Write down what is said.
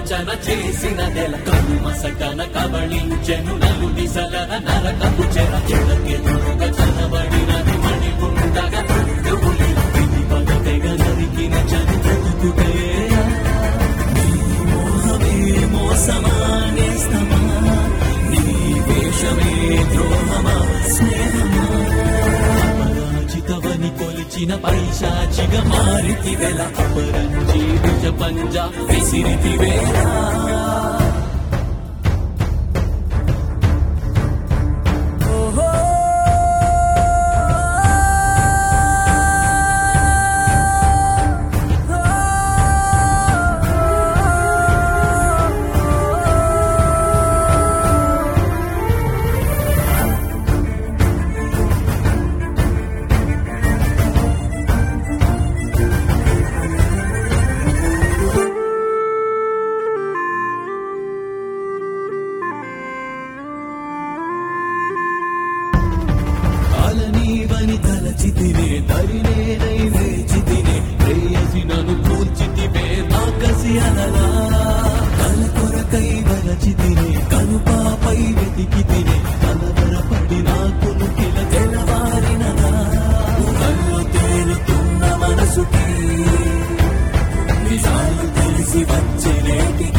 వంచన చేసిన నెల కనుమసకన కబళించెను నలు దిశలన నరకపు చెర చెడకెదురుగా చనబడినది మణి ఉండగా తుడుగులి ఇది పగతెగ నరికిన చని బ్రతుకుటేరా నీ మోహమే మోసమా నేస్తమా నీ వేషమే ద్రోహమా స్నేహమా అపరాజితవని కొలిచిన పైశాచిగ మారితి వెల అపరంజీ నిజ పంజ విసిరితి వేళ కాలనీవని తలచితినే తరినేనై వేచితినే ప్రేయసి నన్ను కూల్చితివే నాకసి అనలా కల కొరకై వలచితినే కనుపాపై వెతికితినే కలవరపడి నాకును కిల తెలవారినదా కళ్ళు తేలుతున్న మనసుకి నిజాలు తెలిసి వచ్చేటి